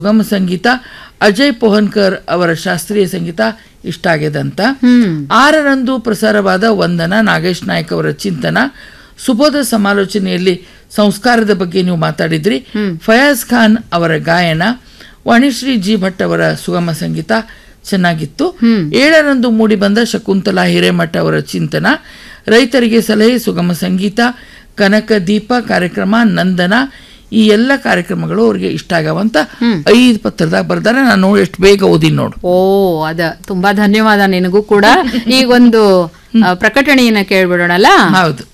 ಸುಗಮ ಸಂಗೀತ ಅಜಯ್ ಪೋಹನ್ಕರ್ ಅವರ ಶಾಸ್ತ್ರೀಯ ಸಂಗೀತ ಇಷ್ಟ ಆಗ್ಯದಂತ ಆರರಂದು ಪ್ರಸಾರವಾದ ವಂದನ ನಾಗೇಶ್ ನಾಯಕ್ ಅವರ ಚಿಂತನ ಸುಬೋಧ ಸಮಾಲೋಚನೆಯಲ್ಲಿ ಸಂಸ್ಕಾರದ ಬಗ್ಗೆ ನೀವು ಮಾತಾಡಿದ್ರಿ ಫಯಾಜ್ ಖಾನ್ ಅವರ ಗಾಯನ ವಾಣಿಶ್ರೀ ಜಿ ಭಟ್ ಅವರ ಸುಗಮ ಸಂಗೀತ ಚೆನ್ನಾಗಿತ್ತು ಏಳರಂದು ಮೂಡಿಬಂದ ಶಕುಂತಲಾ ಹಿರೇಮಠ ಅವರ ಚಿಂತನ ರೈತರಿಗೆ ಸಲಹೆ ಸುಗಮ ಸಂಗೀತ ಕನಕ ದೀಪ ಕಾರ್ಯಕ್ರಮ ನಂದನ ಈ ಎಲ್ಲ ಕಾರ್ಯಕ್ರಮಗಳು ಅವ್ರಿಗೆ ಇಷ್ಟ ಆಗವಂತ ಐದು ಪತ್ರದಾಗ ಬರ್ದಾರೆ ನಾನು ನೋಡಿ ಎಷ್ಟು ಬೇಗ ಓದಿನಿ ನೋಡು ಓ ಅದ ತುಂಬಾ ಧನ್ಯವಾದ ನಿನಗೂ ಕೂಡ ಈಗ ಒಂದು ಆ, ಪ್ರಕಟಣೆಯನ್ನ ಕೇಳ್ಬಿಡೋಣಲ್ಲ ಹೌದು